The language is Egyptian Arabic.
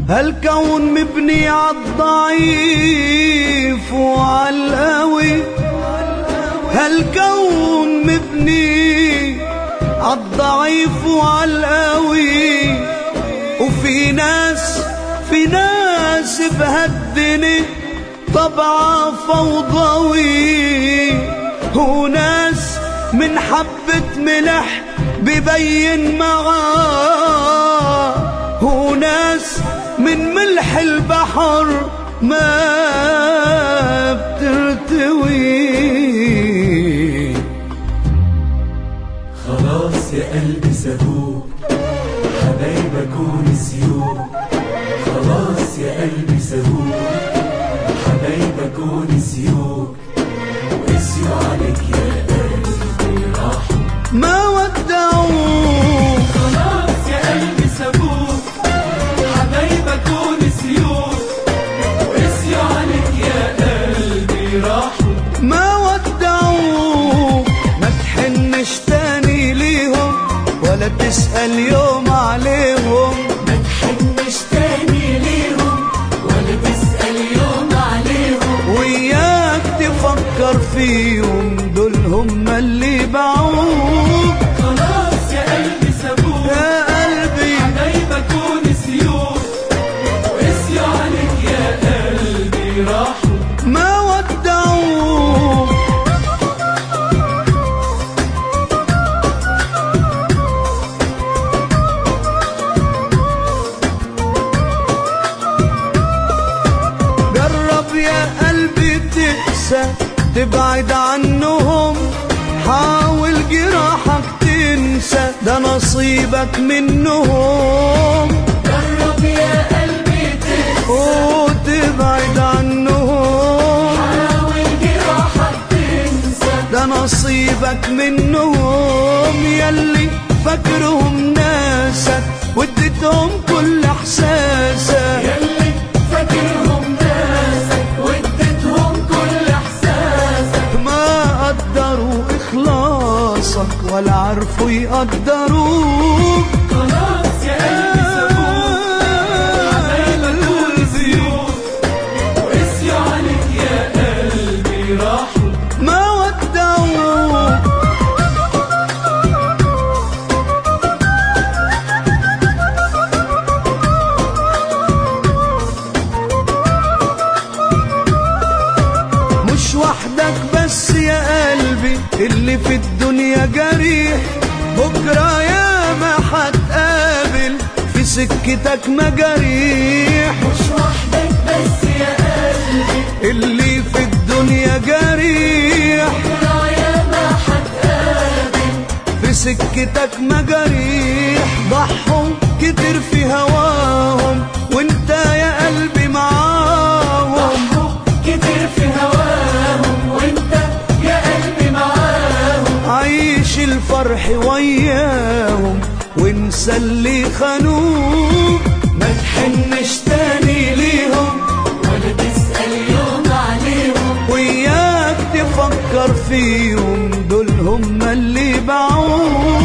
هالكون مبني عالضعيف وعالقوي هالكون مبني عالضعيف وعالقوي وفي ناس في ناس بهالدنيا طبعا فوضوي وناس من حبة ملح ببين معاه وناس من ملح البحر ما بترتوي خلاص يا قلبي سابوك حبايبك ونسيوك خلاص يا قلبي سابوك حبايبك ونسيوك وقسيوا عليك يا قلبي راحوا ما ودعوك خلاص يا قلبي سابوك حبايبك ونسيوك وقسيوا عليك يا قلبي راحوا ما ودعوك ما تحنش تاني ليهم ولا تسأل يوم عليهم ما تحنش تاني ليهم ولا تسأل يوم عليهم وياك تفكر فيهم دول هم اللي باعوك خلاص يا قلبي سابوك يا قلبي حبايبك ونسيوك وقسيوا عليك يا قلبي راحوا ما ودعوك جرب يا قلبي تقسى تبعد عنهم حاول جراحك تنسى ده نصيبك منهم جرب يا قلبي تنسى وتبعد عنهم حاول جراحك تنسى ده نصيبك منهم يلي فاكرهم ناسك واديتهم كل احساسك يلي فاكرهم ناسك واديتهم كل احساسك ما قدروا اخلاصك ولا عرفوا يقدروك خلاص يا قلبي سابوك حبايبك ونسيوك وقسيوا عليك يا قلبي راحوا ما ودعوك مش وحدك بس يا قلبي اللي في الدنيا جريح بكرة يا ما هتقابل في سكتك مجاريح مش وحدك بس يا قلبي اللي في الدنيا جريح راية ما هتقابل في سكتك مجاريح ضحوا كتير في هواهم وانت يا قلبي معاهم ضحوا كتير في هواهم وانت يا قلبي معاهم عيش الفرح وياهم وانسى اللي خانوك ما تحنش تاني ليهم ولا تسأل يوم عليهم وياك تفكر فيهم دول هم اللي باعوك